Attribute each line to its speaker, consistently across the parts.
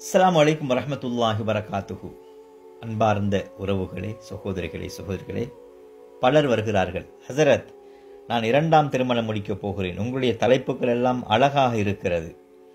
Speaker 1: அஸ்ஸலாமு அலைக்கும் வரஹ்மத்துல்லாஹி வரகாத்துஹு அன்பார்ந்த உறவுகளே சகோதரிகளே சகோதரிகளே பலர் வருகிறார்கள் ஹசரத் நான் இரண்டாம் திருமணம் முடிக்கப் போகிறேன் உங்களுடைய தலைப்புகள் எல்லாம் அழகாக இருக்கிறது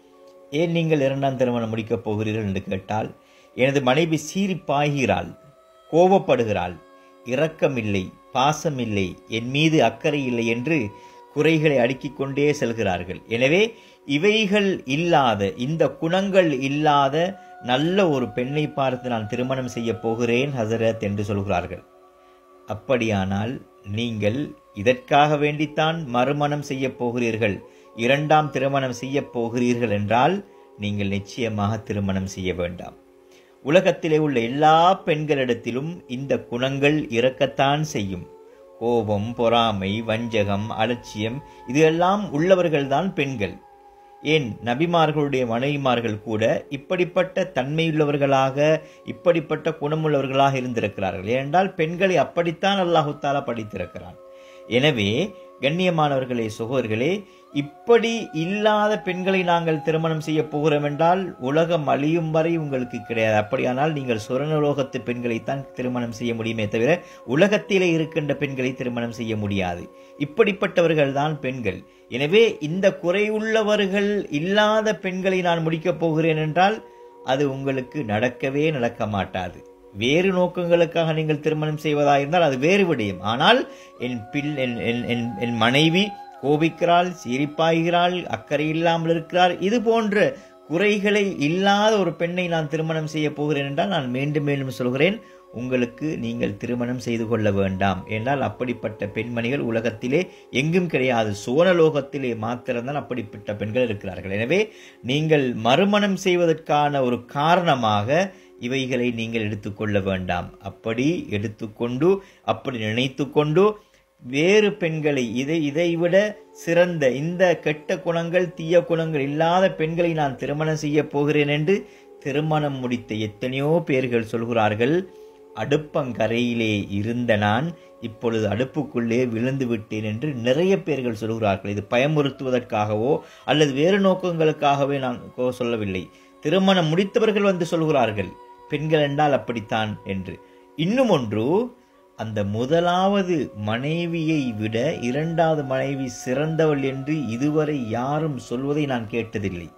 Speaker 1: ஏன் நீங்கள் இரண்டாம் திருமணம் முடிக்கப் போகிறீர்கள் என்று கேட்டால் எனது மனைவி சீறி பாய்கிறாள் கோபப்படுகிறாள் இரக்கமில்லை பாசமில்லை என் மீது அக்கறை இல்லை என்று குறைகளை அடுக்கிக் கொண்டே செல்கிறார்கள் எனவே இவைகள் இல்லாத இந்த குணங்கள் இல்லாத நல்ல ஒரு பெண்ணை பார்த்து நான் திருமணம் செய்ய போகிறேன் ஹசரத் என்று சொல்கிறார்கள் அப்படியானால் நீங்கள் இதற்காக வேண்டித்தான் மறுமணம் செய்ய போகிறீர்கள் இரண்டாம் திருமணம் செய்ய போகிறீர்கள் என்றால் நீங்கள் நிச்சயமாக திருமணம் செய்ய வேண்டாம் உலகத்திலே உள்ள எல்லா பெண்களிடத்திலும் இந்த குணங்கள் இருக்கத்தான் செய்யும் கோபம் பொறாமை வஞ்சகம் அலட்சியம் இது எல்லாம் உள்ளவர்கள்தான் பெண்கள் ஏன் நபிமார்களுடைய மனைவிமார்கள் கூட இப்படிப்பட்ட தன்மையுள்ளவர்களாக இப்படிப்பட்ட குணமுள்ளவர்களாக இருந்திருக்கிறார்கள் ஏனென்றால் பெண்களை அப்படித்தான் அல்லாஹு தாலா படித்திருக்கிறான் எனவே கண்ணியமானவர்களே சகோதர்களே இப்படி இல்லாத பெண்களை நாங்கள் திருமணம் செய்ய போகிறோம் என்றால் உலகம் அழியும் வரை உங்களுக்கு கிடையாது அப்படியானால் நீங்கள் சுரணலோகத்து பெண்களைத்தான் திருமணம் செய்ய முடியுமே தவிர உலகத்திலே இருக்கின்ற பெண்களை திருமணம் செய்ய முடியாது இப்படிப்பட்டவர்கள் தான் பெண்கள் எனவே இந்த குறையுள்ளவர்கள் இல்லாத பெண்களை நான் முடிக்கப் போகிறேன் என்றால் அது உங்களுக்கு நடக்கவே நடக்க மாட்டாது வேறு நோக்கங்களுக்காக நீங்கள் திருமணம் செய்வதாக இருந்தால் அது வேறு விடயம் ஆனால் என் பில் என் என் என் மனைவி கோபிக்கிறாள் சிரிப்பாகிறாள் அக்கறை இல்லாமல் இருக்கிறார் இது போன்ற குறைகளை இல்லாத ஒரு பெண்ணை நான் திருமணம் செய்ய போகிறேன் என்றால் நான் மீண்டும் மீண்டும் சொல்கிறேன் உங்களுக்கு நீங்கள் திருமணம் செய்து கொள்ள வேண்டாம் என்றால் அப்படிப்பட்ட பெண்மணிகள் உலகத்திலே எங்கும் கிடையாது சோனலோகத்திலே மாத்திரம்தான் அப்படிப்பட்ட பெண்கள் இருக்கிறார்கள் எனவே நீங்கள் மறுமணம் செய்வதற்கான ஒரு காரணமாக இவைகளை நீங்கள் எடுத்துக்கொள்ள வேண்டாம் அப்படி எடுத்துக்கொண்டு அப்படி நினைத்து கொண்டு வேறு பெண்களை இதை இதைவிட சிறந்த இந்த கெட்ட குணங்கள் தீய குணங்கள் இல்லாத பெண்களை நான் திருமணம் செய்ய போகிறேன் என்று திருமணம் முடித்த எத்தனையோ பேர்கள் சொல்கிறார்கள் அடுப்பங்கரையிலே இருந்த நான் இப்பொழுது அடுப்புக்குள்ளே விழுந்து விட்டேன் என்று நிறைய பேர்கள் சொல்கிறார்கள் இது பயமுறுத்துவதற்காகவோ அல்லது வேறு நோக்கங்களுக்காகவே நான் சொல்லவில்லை திருமணம் முடித்தவர்கள் வந்து சொல்கிறார்கள் பெண்கள் என்றால் அப்படித்தான் என்று இன்னும் ஒன்று அந்த முதலாவது மனைவியை விட இரண்டாவது மனைவி சிறந்தவள் என்று இதுவரை யாரும் சொல்வதை நான் கேட்டதில்லை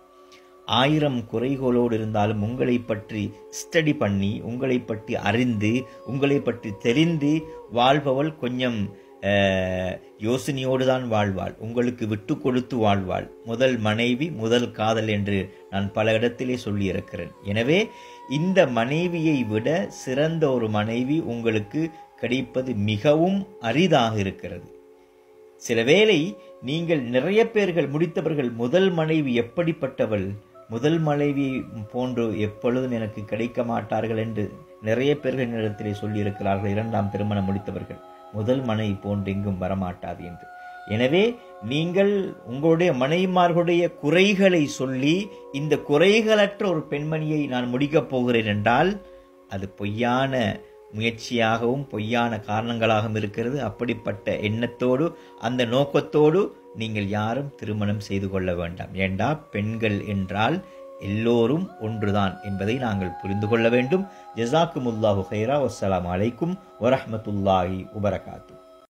Speaker 1: ஆயிரம் குறைகளோடு இருந்தாலும் உங்களை பற்றி ஸ்டடி பண்ணி உங்களை பற்றி அறிந்து உங்களை பற்றி தெரிந்து வாழ்பவள் கொஞ்சம் யோசனையோடு தான் வாழ்வாள் உங்களுக்கு விட்டு கொடுத்து வாழ்வாள் முதல் மனைவி முதல் காதல் என்று நான் பல இடத்திலே சொல்லியிருக்கிறேன் எனவே இந்த மனைவியை விட சிறந்த ஒரு மனைவி உங்களுக்கு கிடைப்பது மிகவும் அரிதாக இருக்கிறது சில வேளை நீங்கள் நிறைய பேர்கள் முடித்தவர்கள் முதல் மனைவி எப்படிப்பட்டவள் முதல் மனைவி போன்று எப்பொழுதும் எனக்கு கிடைக்க மாட்டார்கள் என்று நிறைய பேர்கள் இடத்திலே சொல்லியிருக்கிறார்கள் இரண்டாம் திருமணம் முடித்தவர்கள் முதல் மனைவி போன்று எங்கும் வரமாட்டாது என்று எனவே நீங்கள் உங்களுடைய மனைவிமார்களுடைய குறைகளை சொல்லி இந்த குறைகளற்ற ஒரு பெண்மணியை நான் முடிக்கப் போகிறேன் என்றால் அது பொய்யான முயற்சியாகவும் பொய்யான காரணங்களாகவும் இருக்கிறது அப்படிப்பட்ட எண்ணத்தோடு அந்த நோக்கத்தோடு நீங்கள் யாரும் திருமணம் செய்து கொள்ள வேண்டாம் ஏண்டா பெண்கள் என்றால் எல்லோரும் ஒன்றுதான் என்பதை நாங்கள் புரிந்து கொள்ள வேண்டும் ஜசாக்குமுல்லாஹு ஹைரா வசலாம் அலைக்கும் வரஹமத்துல்லாஹி உபரகாத்து